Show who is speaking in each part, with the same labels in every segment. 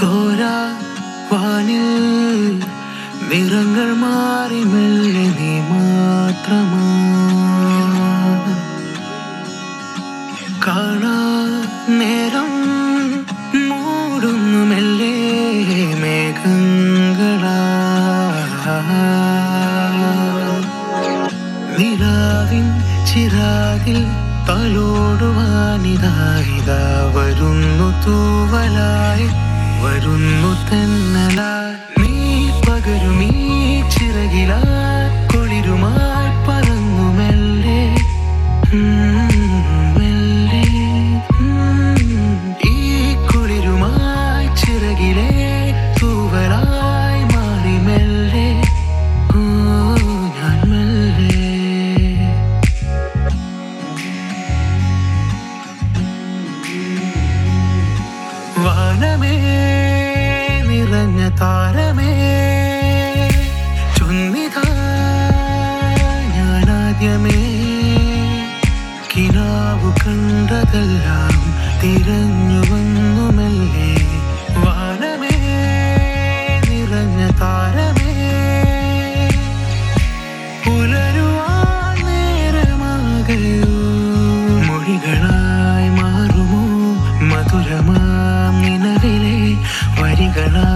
Speaker 1: തോരാ വാനിൽ നിറങ്ങൾ മാറി മെല്ലെ നീ മാത്രമാ കാണാ നേരം മൂടുന്നു മെല്ലെ മേഘങ്ങളാ നിലാവിൻ ചിരാതിൽ തലോടുവാനിതാ ഇതാ വരുന്നു തൂവലായി വരുന്നു തെന്നലായി നീ പകരുമീ ചിറകിലായി കൊളിരുമായി പറന്നു മെല്ലെ ഉം, മെല്ലെ ഉം. ഈ കുളിരുമായി ചിറകിലെ തൂവലായി മാറി മെല്ലെ ഓ ഞാൻ മെല്ലെ വാനമേ നിറഞ്ഞ താരമേ ചുന്നിതാ ഞാനാദ്യമേ കിനാവു കണ്ടതെല്ലാം തിരഞ്ഞു വന്നു മെല്ലെ വാനമേ നിറഞ്ഞ താരമേ പുലരുവാൻ നേരമാകയോ മൊഴികളായി മാറുമോ മധുരമാം നിലവിലെ വരികളാ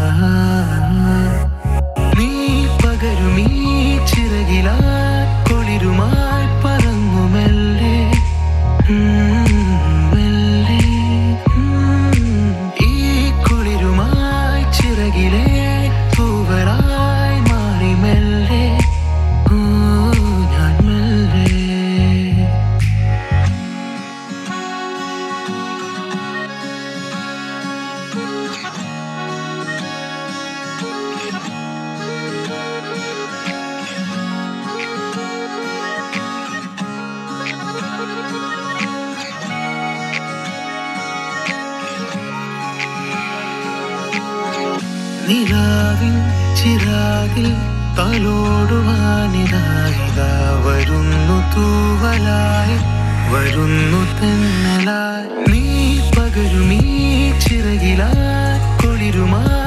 Speaker 1: നീ പകരുമീ ചിറകിലായി കൊളിരുമായി പറന്നു മെല്ലെ ഉം, മെല്ലെ ഉം. ഈ കുളിരുമായി ചിറകിലെ തൂവലായി മാറി മെല്ലെ ഓ ഞാൻ മെല്ലെ നിലാവിൻ ചിരാതിൽ തലോടുവാനിതായിതാ വരുന്നു തൂവലായി വരുന്നു തെന്നലായി നീ പകരുമീ ചിറകിലായി കൊളിരുമായി